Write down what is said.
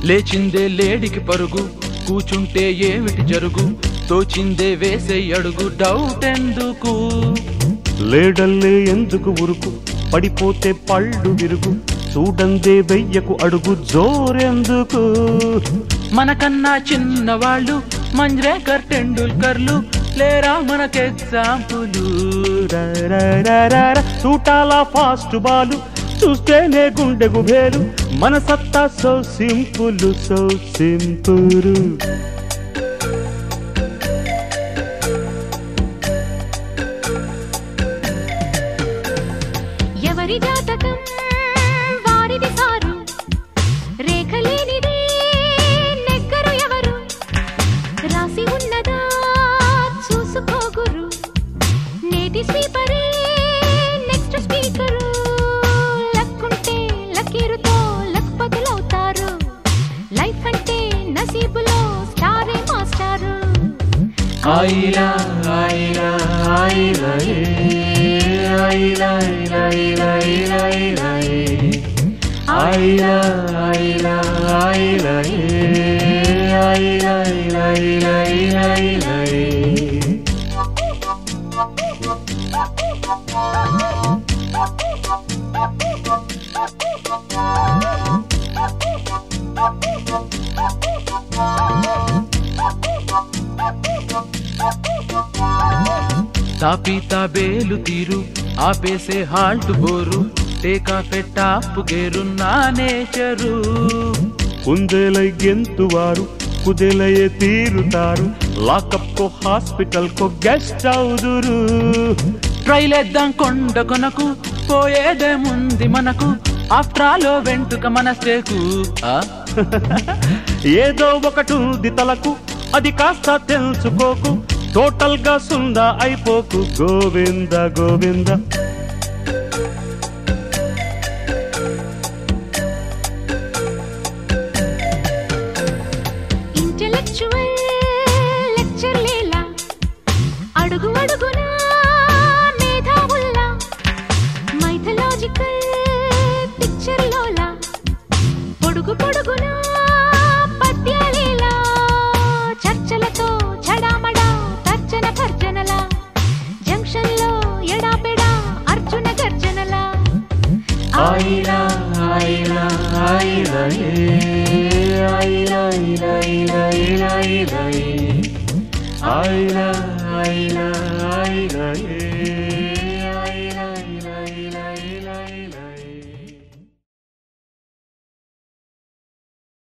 లేచిందే లేడికి పరుగు కూచుంటే ఏమిటి జరుగు తోచిందే వేసే అడుగు డౌట్ ఎందుకు లేడల్లే ఎందుకు ఉరుకు పడిపోతే పళ్ళు విరుగు చూడందే వెయ్యకు అడుగు జోరెందుకు మనకన్నా చిన్నవాళ్ళు మంజ్రేకర్ టెండూల్కర్లు లేరా మనకు ఎగ్జాంపులు రరరరరర, చూటాల ఫాస్ట్ బాలు చూస్తేనే గుండె గుబేలు మన సత్తా సో సింపుల్ సో సింపుల్ ఎవరి జాతకం వారిది సారు రేఖలేనిదే నెగ్గరు ఎవరు రాసి ఉన్నదా చూసుకోగురు నేటి స్వీపరే నెక్స్ట్ స్పీకరు లక్కుంటే లకీరుతో లక్పతులవుతారు లైఫ్ అంటే నసీబులో స్టారే మాస్టారు ఆయిలా ఆయిలా ఆయిలా ఏ, ఆయిలా ఆయిలా ఆయిలా ఆయిలా ఆయిలా ఏ. ఆయిలా ఆయిలా ఆయిలా ఏ, ఆయిలా ఆయిలా ఆయిలా ఆయిలా ఆయిలా ఏ. తాపి తాబేలు తీరు ఆపేసే హాల్ట్ బోరు టేకా పెట్టాపు గేరు నా నేచరు కుందేలై గెంతువారు కుదేలయ్యే తీరుతారు లాకప్ కో హాస్పిటల్ కో గెస్ట్ అవుదురు ట్రైలేద్దాం కొండ కొనకు పోయేదేముంది మనకు ఆఫ్ట్రాలో వెంటుక మన స్టేకు ఆ? ఏదో ఒకటుంది తలకు అది కాస్త తెలుసుకోకు టోటల్ గా సుందా అయిపోకు గోవింద గోవింద ఇంటెలెక్చువల్ లెక్చర్ లేలా అడుగు అడుగునా మేధావుల్లా మైథలాజికల్ పిక్చర్ లోలా పొడుగు పొడుగునా పద్యాలేలా చర్చలతో చడామడా తర్జన భర్జనలా జంక్షన్ లో ఎడాపెడా అర్జున గర్జనలా ఆయిలా ఆయిలా ఆయిలా ఏ, ఆయిలా ఆయిలా ఆయిలా ఆయిలా ఆయిలా ఏ. ఆయిలా ఆయిలా ఆయిలా ఏ,